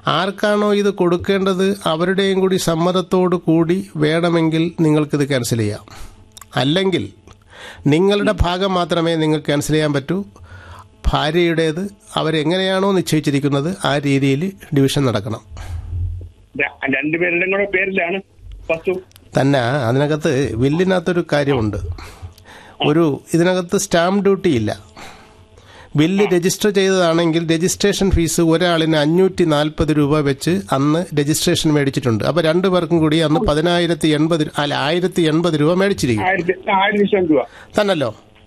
ആർക്കാണോ ഇത് കൊടുക്കേണ്ടത് അവരുടെയും കൂടി സമ്മതത്തോടു കൂടി വേണമെങ്കിൽ നിങ്ങൾക്കിത് ക്യാൻസൽ ചെയ്യാം അല്ലെങ്കിൽ നിങ്ങളുടെ ഭാഗം മാത്രമേ നിങ്ങൾക്ക് ക്യാൻസൽ ചെയ്യാൻ പറ്റൂ ഭാര്യയുടേത് അവരെങ്ങനെയാണോ നിശ്ചയിച്ചിരിക്കുന്നത് ആ രീതിയിൽ ഡിവിഷൻ നടക്കണം ര- രണ്ടുപേരുടെയും കൂടെ പേരിലാണ് വസ്തു തന്നെ അതിനകത്ത് വില്ലിനകത്തൊരു കാര്യമുണ്ട് ഒരു ഇതിനകത്ത് സ്റ്റാമ്പ് ഡ്യൂട്ടി ഇല്ല ബില്ല് രജിസ്റ്റർ ചെയ്തതാണെങ്കിൽ രജിസ്ട്രേഷൻ ഫീസ് ഒരാളിന് അഞ്ഞൂറ്റി നാൽപ്പത് രൂപ വെച്ച് അന്ന് രജിസ്ട്രേഷൻ മേടിച്ചിട്ടുണ്ട് അപ്പോൾ രണ്ടു പേർക്കും കൂടി അന്ന് പതിനായിരത്തി എൺപത് അല്ല ആയിരത്തി എൺപത് രൂപ മേടിച്ചിരിക്കും ആയിരത്തി ആയിരത്തി ലക്ഷം രൂപ തന്നല്ലോ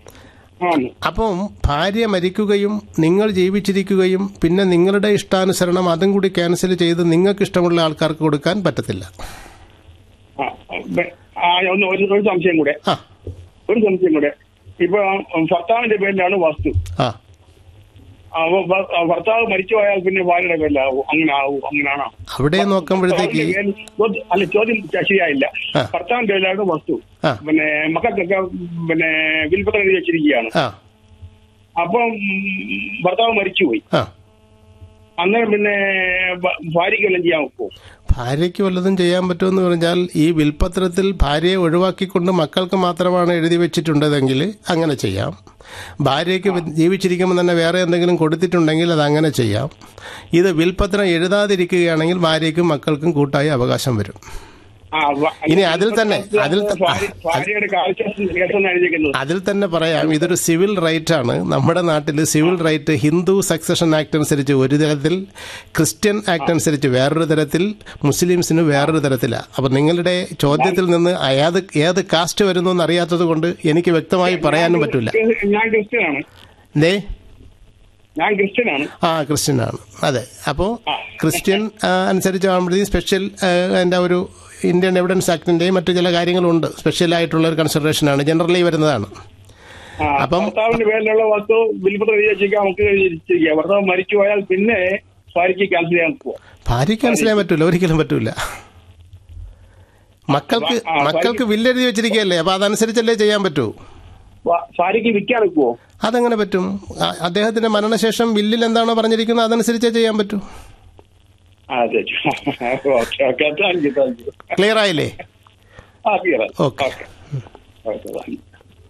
ആണ് അപ്പം ഭാര്യ മരിക്കുകയും നിങ്ങൾ ജീവിച്ചിരിക്കുകയും പിന്നെ നിങ്ങളുടെ ഇഷ്ടാനുസരണം അതും കൂടി ക്യാൻസൽ ചെയ്ത് നിങ്ങൾക്ക് ഇഷ്ടമുള്ള ആൾക്കാർക്ക് കൊടുക്കാൻ പറ്റത്തില്ല ആ, ബെ- ആ, ഒന്ന് ഒരു ഒരു സംശയം കൂടെ ആ ഒരു സംശയം കൂടെ ഇപ്പൊ ഭർത്താവിന്റെ പേരിലാണ് വസ്തു ആ അപ്പൊ ഭ- ഭർത്താവ് മരിച്ചു പോയാൽ പിന്നെ ഭാര്യയുടെ പേരിലാവൂ അങ്ങനെ ആവൂ അങ്ങനെയാണോ അവിടെ നോക്കുമ്പോഴത്തേക്ക് ഭർത്താവിന്റെ പേരിൽ- ചോദ്യം- അല്ല ചോദ്യം ശരിയായില്ല ആ. ഭർത്താവിന്റെ പേരിലാണ് വസ്തു ആ. പിന്നെ മക്കൾക്കൊക്കെ പിന്നെ വിൽപ്പന എഴുതി വെച്ചിരിക്കുകയാണ് ആ അപ്പം ഭർത്താവ് മരിച്ചുപോയി ആ അന്നേരം പിന്നെ ഭ- ഭാര്യയ്ക്ക് വല്ലതും ചെയ്യാൻ ഒക്കുമോ ഭാര്യയ്ക്ക് വല്ലതും ചെയ്യാൻ പറ്റുമെന്ന് പറഞ്ഞാൽ ഈ വിൽപ്പത്രത്തിൽ ഭാര്യയെ ഒഴിവാക്കിക്കൊണ്ട് മക്കൾക്ക് മാത്രമാണ് എഴുതി വെച്ചിട്ടുണ്ടതെങ്കിൽ അങ്ങനെ ചെയ്യാം ഭാര്യയ്ക്ക് ജീവിച്ചിരിക്കുമ്പോൾ തന്നെ വേറെ എന്തെങ്കിലും കൊടുത്തിട്ടുണ്ടെങ്കിൽ അത് അങ്ങനെ ചെയ്യാം ഇത് വിൽപ്പത്രം എഴുതാതിരിക്കുകയാണെങ്കിൽ ഭാര്യയ്ക്കും മക്കൾക്കും കൂട്ടായി അവകാശം വരും ആ, വ- ഇനി അതിൽ തന്നെ- അതിൽ ത- ഭാര്യ- ഭാര്യയുടെ കാഴ്ച കേട്ടെന്ന് എഴുതിയിരിക്കുന്നത് അതിൽ തന്നെ പറയാം ഇതൊരു സിവിൽ റൈറ്റ് ആണ് നമ്മുടെ നാട്ടിൽ civil right Hindu succession act അനുസരിച്ച് ഒരു തരത്തിൽ ക്രിസ്ത്യൻ ആക്ട് അനുസരിച്ച് വേറൊരു തരത്തിൽ മുസ്ലിംസിന് വേറൊരു തരത്തിലാണ് അപ്പം നിങ്ങളുടെ ചോദ്യത്തിൽ നിന്ന് ഏത് ഏത് കാസ്റ്റ് വരുന്നു എന്ന് അറിയാത്തത് കൊണ്ട് എനിക്ക് വ്യക്തമായി പറയാനും പറ്റില്ല ഞാൻ ക്രിസ്ത്യനാണ് എന്തേ ഞാൻ ക്രിസ്ത്യനാണ് ആ ക്രിസ്ത്യൻ ആണ് അതെ അപ്പോൾ ക്രിസ്ത്യൻ ആ, അനുസരിച്ച് ആകുമ്പോഴത്തേക്കും സ്പെഷ്യൽ ആ, അതിൻ്റെ ഒരു ഇന്ത്യൻ എവിഡൻസ് ആക്ടിൻ്റെയും മറ്റു ചില കാര്യങ്ങളുണ്ട് സ്പെഷ്യലായിട്ടുള്ള ഒരു കൺസിഡറേഷനാണ് ജനറലി വരുന്നതാണ് ആ, അപ്പം- ഭർത്താവിന്റെ പേരിലുള്ള വസ്തു വിൽപ്പന എഴുതി വെച്ചിരിക്കുക നമുക്ക് എഴുതി വെച്ചിരിക്കുക ഭർത്താവ് മരിച്ചു പോയാൽ പിന്നെ ഭാര്യയ്ക്ക് ക്യാൻസൽ ചെയ്യാൻ പോവാം ഭാര്യയ്ക്ക് ക്യാൻസൽ ചെയ്യാൻ പറ്റൂല ഒരിക്കലും പറ്റൂല മക്കൾക്ക് ആ, ഭാര്യ- മക്കൾക്ക് വില്ലെഴുതി വെച്ചിരിക്കുകയല്ലേ അപ്പൊ അതനുസരിച്ചല്ലേ ചെയ്യാൻ പറ്റൂ വ- ഭാര്യയ്ക്ക് വിൽക്കാൻ ഒക്കുവോ അതെങ്ങനെ പറ്റും അ- അദ്ദേഹത്തിന്റെ മരണശേഷം വില്ലിൽ എന്താണോ പറഞ്ഞിരിക്കുന്നത് അതനുസരിച്ചേ ചെയ്യാൻ പറ്റൂ ആ അതെ okay okay thank you thank you clear ആയില്ലേ ആ clear okay. Okay okay thank you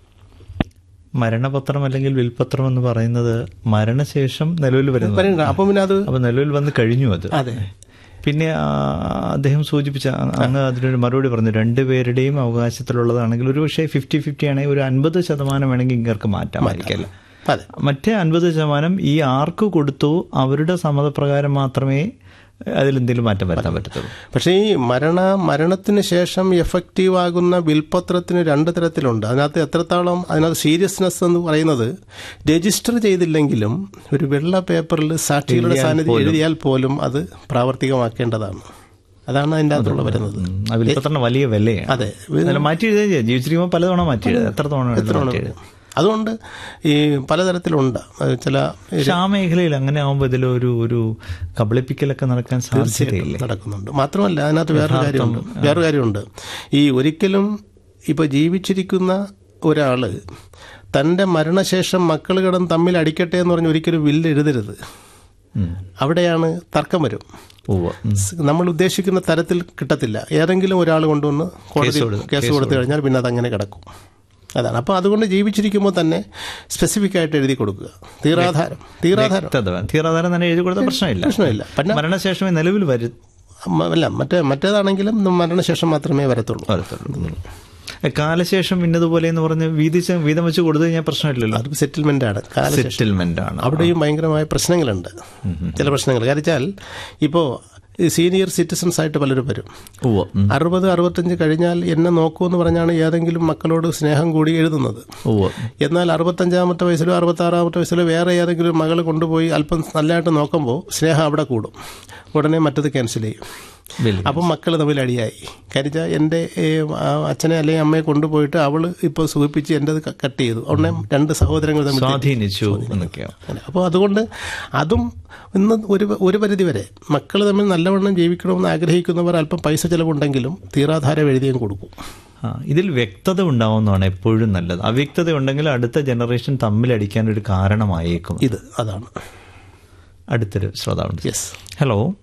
മരണപത്രം അല്ലെങ്കിൽ വിൽപത്രം എന്ന് പറയുന്നത് മരണശേഷം നിലവിൽ വരുന്നത് പറയുന്നുണ്ട്. അപ്പം പിന്നെ അത് അപ്പൊ നിലവിൽ വന്ന് കഴിഞ്ഞു അത് അതെ പിന്നെ ആ, അദ്ദേഹം സൂചിപ്പിച്ച അ- അങ്ങ് അതിനൊരു മറുപടി പറഞ്ഞു രണ്ടുപേരുടെയും അവകാശത്തിലുള്ളതാണെങ്കിൽ ഒരു പക്ഷേ ഫിഫ്റ്റി ഫിഫ്റ്റി ആണെങ്കിൽ ഒരു അൻപത് ശതമാനം വേണമെങ്കിൽ ഇങ്ങർക്ക് മാറ്റാമായിരിക്കല്ല അതെ മറ്റേ അൻപത് ശതമാനം ഈ ആർക്ക് കൊടുത്തു അവരുടെ സമ്മതപ്രകാരം മാത്രമേ അതിലെന്തെങ്കിലും മാറ്റം വരുത്താൻ പറ്റത്തുള്ളൂ പക്ഷേ ഈ മരണ മരണത്തിന് ശേഷം എഫക്റ്റീവ് ആകുന്ന വിൽപത്രത്തിന് രണ്ട് തരത്തിലുണ്ട് അതിനകത്ത് എത്രത്തോളം അതിനകത്ത് സീരിയസ്നെസ് എന്ന് പറയുന്നത് രജിസ്റ്റർ ചെയ്തില്ലെങ്കിലും ഒരു വെള്ള പേപ്പറിൽ സാക്ഷികളുടെ സാന്നിധ്യം എഴുതിയാൽ പോലും അത് പ്രാവർത്തികമാക്കേണ്ടതാണ് അതാണ് അതിൻ്റെ അകത്തുള്ള വരുന്നത് ഉം. ആ വിൽപ്പത്രം വലിയ വിലയാണ് അതെ അല്ല മാറ്റി എഴുതുകയും ചെയ്യാം ജീവിച്ചിരിക്കുമ്പോൾ പലതവണ മാറ്റി എഴുതാം എത്ര തവണ വേണമെങ്കിലും മാറ്റി എഴുതാം അതുകൊണ്ട് ഈ പലതരത്തിലുണ്ട് അത് ചില പക്ഷെ ആ മേഖലയിൽ അങ്ങനെ ആവുമ്പോൾ ഇതിലൊരു ഒരു കബളിപ്പിക്കലൊക്കെ നടക്കാൻ സാധ്യതയില്ലേ നടക്കുന്നുണ്ട് മാത്രമല്ല അതിനകത്ത് വേറൊരു കാര്യമുണ്ട് വേറൊരു കാര്യമുണ്ട് ഈ ഒരിക്കലും ഇപ്പോൾ ജീവിച്ചിരിക്കുന്ന ഒരാള് തൻ്റെ മരണശേഷം മക്കൾ കിടന്ന് തമ്മിൽ അടിക്കട്ടെ എന്ന് പറഞ്ഞ് ഒരിക്കലും വില്ല് എഴുതരുത് ഉം. അവിടെയാണ് തർക്കം വരും ഉവ്വ്. ഉം. സ് നമ്മൾ ഉദ്ദേശിക്കുന്ന തരത്തിൽ കിട്ടത്തില്ല ഏതെങ്കിലും ഒരാൾ കൊണ്ടുവന്ന് കോടതി കൊടു- കേസ് കൊടുത്തു കഴിഞ്ഞാൽ പിന്നെ അതങ്ങനെ കിടക്കും അതാണ് അപ്പോൾ അതുകൊണ്ട് ജീവിച്ചിരിക്കുമ്പോൾ തന്നെ സ്പെസിഫിക് ആയിട്ട് എഴുതി കൊടുക്കുക തീരാധാരം തീരാധാരം വ്യക്തത വേണം. തീരാധാരം തന്നെ എഴുതി കൊടുത്ത പ്രശ്നമില്ല പ്രശ്നമില്ല പിന്നെ മരണശേഷമേ നിലവിൽ വരു മ- അല്ല മറ്റേ മറ്റേതാണെങ്കിലും മരണശേഷം മാത്രമേ വരത്തുള്ളൂ വരത്തുള്ളൂ ഏ, കാലശേഷം ഇന്നതുപോലെ എന്ന് പറഞ്ഞ് വീതിച്ച് വീതം വെച്ച് കൊടുത്തു കഴിഞ്ഞാൽ പ്രശ്നമില്ലല്ലോ അത് സെറ്റിൽമെന്റ് ആണ് കാലശേഷം സെറ്റിൽമെന്റ് ആണ് അവിടെയും ഭയങ്കരമായ പ്രശ്നങ്ങളുണ്ട് ചില പ്രശ്നങ്ങൾ കാരണം വെച്ചാൽ ഇപ്പോൾ സീനിയർ സിറ്റിസൺസ് ആയിട്ട് പലരും വരും ഉവ്വ്. ഉം. അറുപത് അറുപത്തഞ്ച് കഴിഞ്ഞാൽ എന്നെ നോക്കുമെന്ന് പറഞ്ഞാണ് ഏതെങ്കിലും മക്കളോട് സ്നേഹം കൂടി എഴുതുന്നത് ഉവ്വ്. എന്നാൽ അറുപത്തഞ്ചാമത്തെ വയസ്സിലോ അറുപത്താറാമത്തെ വയസ്സിലോ വേറെ ഏതെങ്കിലും മകൾ കൊണ്ടുപോയി അല്പം നല്ലതായിട്ട് നോക്കുമ്പോൾ സ്നേഹം അവിടെ കൂടും ഉടനെ മറ്റത് ക്യാൻസൽ ചെയ്യും വലിയ. അപ്പം മക്കൾ തമ്മിൽ അടിയായി കാര്യം എൻ്റെ ഏ, ആ അച്ഛനെ അല്ലെങ്കിൽ അമ്മയെ കൊണ്ടുപോയിട്ട് അവൾ ഇപ്പോൾ സുഖിപ്പിച്ച് എൻ്റെ കട്ട് ചെയ്തു ഉടനെ രണ്ട് സഹോദരങ്ങൾ തമ്മിൽ സ്വാധീനിച്ചു എന്നൊക്കെയാണ് അങ്ങനെ അപ്പോൾ അതുകൊണ്ട് അതും ഇന്ന് ഒരു ഒരു പരിധി വരെ മക്കൾ തമ്മിൽ നല്ലവണ്ണം ജീവിക്കണമെന്ന് ആഗ്രഹിക്കുന്നവർ അല്പം പൈസ ചിലവുണ്ടെങ്കിലും തീരാധാരം എഴുതിയും കൊടുക്കും ആ, ഇതിൽ വ്യക്തത ഉണ്ടാവുന്നതാണ് എപ്പോഴും നല്ലത് അവ്യക്തത ഉണ്ടെങ്കിൽ അടുത്ത ജനറേഷൻ തമ്മിലടിക്കാൻ ഒരു കാരണമായേക്കും ഇത് അതാണ് അടുത്തൊരു ശ്രോതാവുണ്ട് യെസ് ഹലോ